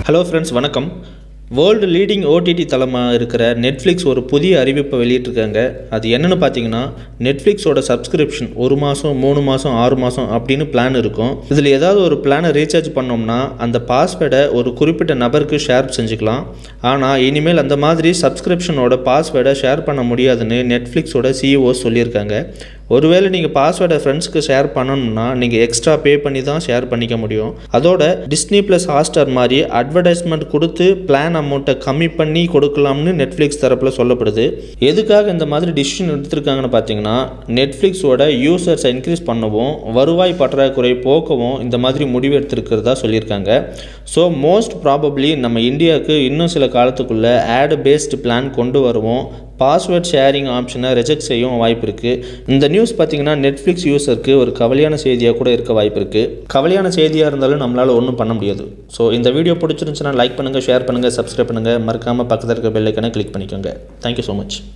hello friends வணக்கம் world leading OTT தளமாக இருக்கிற நெட்ஃப்ளிக்ஸ் ஒரு புதிய அறிவிப்பை வெளியிட்டிருக்காங்க அது என்னென்னு பார்த்தீங்கன்னா நெட்ஃப்ளிக்ஸோட சப்ஸ்கிரிப்ஷன் ஒரு மாதம் மூணு மாதம் ஆறு மாதம் அப்படின்னு பிளான் இருக்கும் இதில் ஏதாவது ஒரு பிளானை ரீசார்ஜ் பண்ணோம்னா அந்த பாஸ்வேர்டை ஒரு குறிப்பிட்ட நபருக்கு ஷேர் செஞ்சுக்கலாம் ஆனால் இனிமேல் அந்த மாதிரி சப்ஸ்கிரிப்ஷனோட பாஸ்வேர்டை ஷேர் பண்ண முடியாதுன்னு நெட்ஃப்ளிக்ஸோட சிஇஓ சொல்லியிருக்காங்க ஒருவேளை நீங்கள் பாஸ்வேர்டை ஃப்ரெண்ட்ஸ்க்கு ஷேர் பண்ணணும்னா நீங்கள் எக்ஸ்ட்ரா பே பண்ணி தான் ஷேர் பண்ணிக்க முடியும் அதோட டிஸ்னி ப்ளஸ் ஹாட்ஸ்டார் மாதிரி அட்வர்டைஸ்மெண்ட் கொடுத்து பிளான் அமௌண்ட்டை கம்மி பண்ணி கொடுக்கலாம்னு நெட்ஃப்ளிக்ஸ் தரப்பில் சொல்லப்படுது எதுக்காக இந்த மாதிரி டிசிஷன் எடுத்திருக்காங்கன்னு பார்த்தீங்கன்னா நெட்ஃப்ளிக்ஸோட யூசர்ஸை இன்க்ரீஸ் பண்ணவும் வருவாய் பற்றாக்குறை போக்கவும் இந்த மாதிரி முடிவு எடுத்திருக்கிறதா சொல்லியிருக்காங்க ஸோ மோஸ்ட் ப்ராபப்ளி நம்ம இந்தியாவுக்கு இன்னும் சில காலத்துக்குள்ளே ஆட் பேஸ்டு பிளான் கொண்டு வருவோம் பாஸ்வேர்ட் ஷேரிங் ஆப்ஷனை ரிஜெக்ட் செய்யவும் வாய்ப்பு இருக்குது இந்த நியூஸ் பார்த்தீங்கன்னா நெட்ஃப்ளிக்ஸ் யூசருக்கு ஒரு கவலையான செய்தியாக கூட இருக்க வாய்ப்பு இருக்குது கவலையான செய்தியாக இருந்தாலும் நம்மளால் ஒன்றும் பண்ண முடியாது ஸோ இந்த வீடியோ பிடிச்சிருந்துச்சுன்னா லைக் பண்ணுங்கள் ஷேர் பண்ணுங்கள் சப்ஸ்கிரைப் பண்ணுங்கள் மறக்காமல் பக்கத்தில் இருக்க பெல் ஐக்கனை கிளிக் பண்ணிக்கோங்க தேங்க்யூ ஸோ மச்